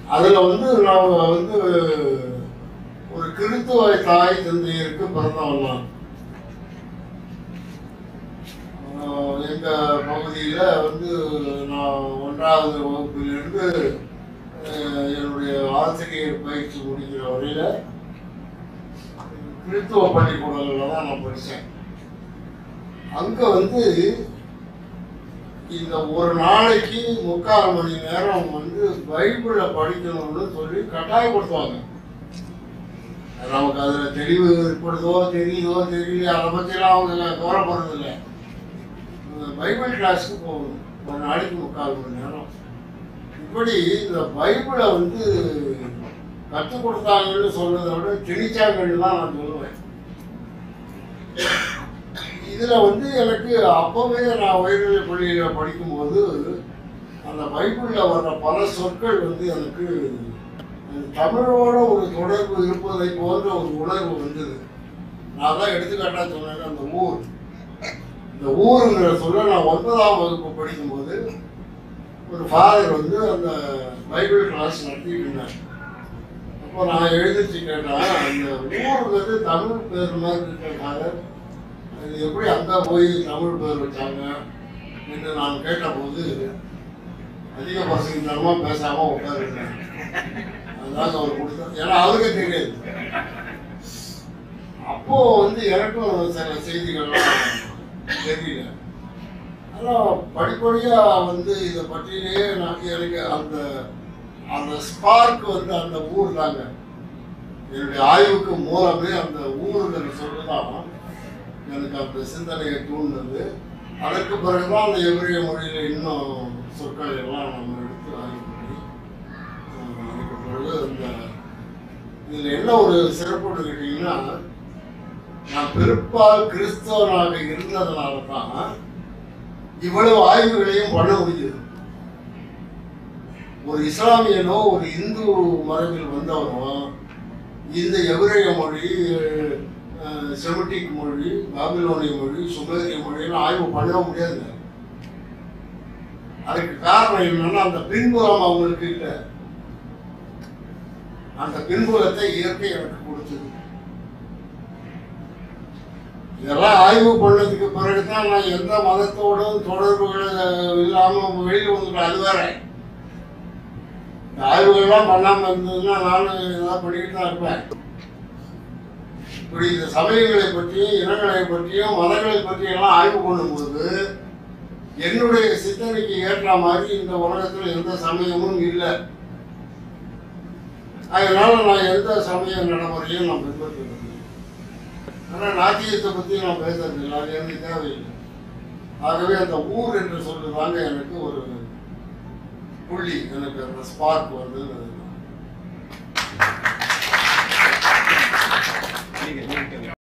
அதுல வந்து நான் வந்து ஒரு கிறித்துவ தாய் தந்தையருக்கு பிறந்தவன் நான் ஆஹ் எங்க பகுதியில வந்து நான் ஒன்றாவது வகுப்பிலிருந்து ஆஹ் என்னுடைய ஆசிரியர் பயிற்சி முடிக்கிற வரையில கிறித்துவ பள்ளிக்கூடங்கள்ல தான் நான் படித்தேன் அங்க வந்து இந்த ஒரு நாளைக்கு முக்கால் மணி நேரம் வந்து பைபிளை படிக்கணும்னு சொல்லி கட்டாயப்படுத்துவாங்க நமக்கு அதுல தெளிவு ஏற்படுதோ தெரியுதோ தெரியல அதை பற்றிலாம் அவங்க கவலைப்படுறதில்ல இந்த பைபிள் கிளாஸ்க்கு போகணும் ஒரு நாளைக்கு முக்கால் மணி நேரம் இப்படி இந்த பைபிளை வந்து கற்றுக் கொடுத்தாங்கன்னு சொல்றதை விட திணிச்சாங்கன்னு தான் நான் சொல்லுவேன் இதுல வந்து எனக்கு அப்பவே நான் உயர்நிலை பள்ளியில படிக்கும்போது அந்த பைபிள்ல வர்ற பல சொற்கள் வந்து எனக்கு அந்த தமிழோட ஒரு தொடர்பு இருப்பதை போன்ற ஒரு உணர்வு வந்தது நான் தான் எடுத்துக்காட்டா சொன்னேன் அந்த ஊர் இந்த ஊருங்கிற சொல்ல நான் ஒன்பதாம் வகுப்பு படிக்கும்போது ஒரு ஃபாதர் வந்து அந்த பைபிள் கிளாஸ் நடத்திட்டு இருந்தார் அப்போ நான் எழுதிச்சு கேட்டேன் அந்த ஊருங்கிறது தமிழ் பேர் மாதிரி இருக்கிற ஃபாதர் அது எப்படி அங்கே போய் தமிழ் பேர் வச்சாங்க என்று நான் கேட்டபோது அதிக பசங்கத்தனமாக பேசாமல் உட்காருங்க அதுதான் அவர் கொடுத்தார் ஏன்னா அவருக்கே தெரியாது அப்போ வந்து எனக்கும் சில செய்திகள்லாம் தெரியல ஆனால் படிப்படியாக வந்து இதை பற்றியே நான் எனக்கு அந்த அந்த ஸ்பார்க் வந்து அந்த ஊர் தாங்க என்னுடைய ஆய்வுக்கு மூலமே அந்த ஊருங்கிற சொல்லுதான் எனக்கு அந்த சிந்தனையை தூண்டினது அதற்கு பிறகுதான் அந்த எபிரிய மொழியில இன்னும் சொற்கள் எல்லாம் நம்ம எடுத்து ஆய்வு பண்ணி ஆஹ், அதுக்கு பிறகு இந்த இதுல என்ன ஒரு சிறப்புன்னு கேட்டீங்கன்னா நான் பெரும்பால் கிறிஸ்தவனாக இருந்ததுனால தான் இவ்வளவு ஆய்வுகளையும் பண்ண முடிஞ்சது ஒரு இஸ்லாமியனோ ஒரு இந்து மரபில் வந்தவனோ இந்த எபிரேய மொழி அஹ், செமிட்டிக் மொழி பாபிலோனிய மொழி சுமேரிய மொழின்னு ஆய்வு பண்ண முடியாதுங்க அதுக்கு காரணம் என்னன்னா அந்த பின்புலம் அவங்களுக்கு இல்லை அந்த பின்புலத்தை இயற்கை எனக்கு கொடுத்தது இதெல்லாம் ஆய்வு பண்ணதுக்கு பிறகுதான் நான் எந்த மதத்தோடும் தொடர்புகள் இல்லாம வெளியில வந்துட்டேன் அது வேற இந்த ஆய்வுகள்லாம் பண்ணாம இருந்ததுன்னா நானும் ஏதாவது பண்ணிக்கிட்டு தான் இருப்பேன் இப்படி இந்த சமயங்களை பற்றியும் இனங்களை பற்றியும் மதங்களை பற்றியும் எல்லாம் ஆய்வு பண்ணும்போது என்னுடைய சிந்தனைக்கு ஏற்ற மாதிரி இந்த உலகத்துல எந்த சமயமும் இல்லை அதனால நான் எந்த சமய நடைமுறையும் நான் பின்பற்றுறது ஆனா நாட்டியத்தை பத்தி நான் பேசுறது இல்லை அது எனக்கு தேவையில்லை ஆகவே அந்த ஊர் என்று சொல்லுவாங்க எனக்கு ஒரு புள்ளி எனக்கு அந்த ஸ்பார்க் வந்து